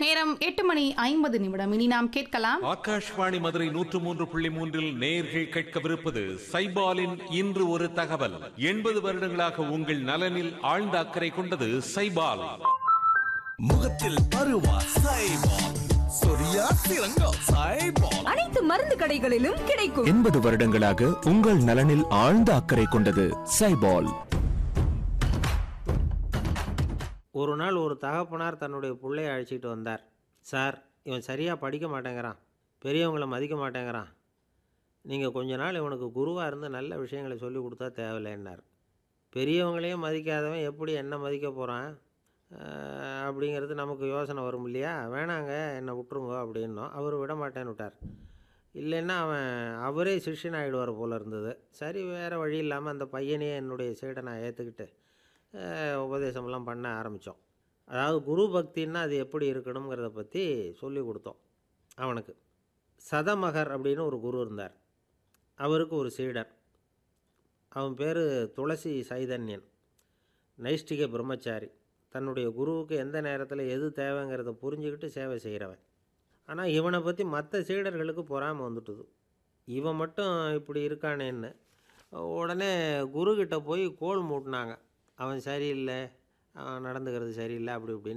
நேரம் எட்டு மணி ஐம்பது நிமிடம் இனி நாம் கேட்கலாம் ஆகாஷ்வாணி மதுரை நூற்று மூன்று புள்ளி மூன்றில் நேர்கள் கேட்கவிருப்பது சைபாலின் இன்று ஒரு தகவல் எண்பது வருடங்களாக உங்கள் நலனில் ஆழ்ந்த அக்கறை கொண்டது சைபால் முகத்தில் பருவா சைபால் சொரியா சிறங்கம் சைபால் அனைத்து மருந்து கடைகளிலும் கிடைக்கும் எண்பது வருடங்களாக உங்கள் நலனில் ஆழ்ந்த அக்கறை கொண்டது சைபால் ஒரு நாள் ஒரு தகப்பனார் தன்னுடைய பிள்ளைய அழைச்சிட்டு வந்தார் சார் இவன் சரியாக படிக்க மாட்டேங்கிறான் பெரியவங்கள மதிக்க மாட்டேங்கிறான் நீங்கள் கொஞ்ச நாள் இவனுக்கு குருவாக இருந்து நல்ல விஷயங்களை சொல்லி கொடுத்தா தேவையில்லைன்னார் பெரியவங்களையும் மதிக்காதவன் எப்படி என்ன மதிக்க போகிறான் அப்படிங்கிறது நமக்கு யோசனை வரும் இல்லையா வேணாங்க என்னை விட்டுருங்க அப்படின்னோம் அவர் விட மாட்டேன்னு விட்டார் இல்லைன்னா அவன் அவரே சிஷ்யன் ஆகிடுவார் போல இருந்தது சரி வேறு வழி இல்லாமல் அந்த பையனையே என்னுடைய சீடை நான் ஏற்றுக்கிட்டு அஹ், உபதேசமெல்லாம் பண்ண ஆரம்பித்தோம் அதாவது குரு பக்தின்னா அது எப்படி இருக்கணுங்கிறத பற்றி சொல்லி கொடுத்தோம் அவனுக்கு சதமகர் அப்படின்னு ஒரு குரு இருந்தார் அவருக்கு ஒரு சீடர் அவன் பேர் துளசி சைதன்யன் நைஷ்டிக பிரம்மச்சாரி தன்னுடைய குருவுக்கு எந்த நேரத்தில் எது தேவைங்கிறத புரிஞ்சுக்கிட்டு சேவை செய்கிறவன் ஆனால் இவனை பற்றி மற்ற சீடர்களுக்கு பொறாமை வந்துட்டுது இவன் மட்டும் இப்படி இருக்கானேன்னு உடனே குருக்கிட்ட போய் கோல் மூட்டினாங்க அவன் சரியில்லை அவன் நடந்துக்கிறது சரியில்லை அப்படி இப்படின்னு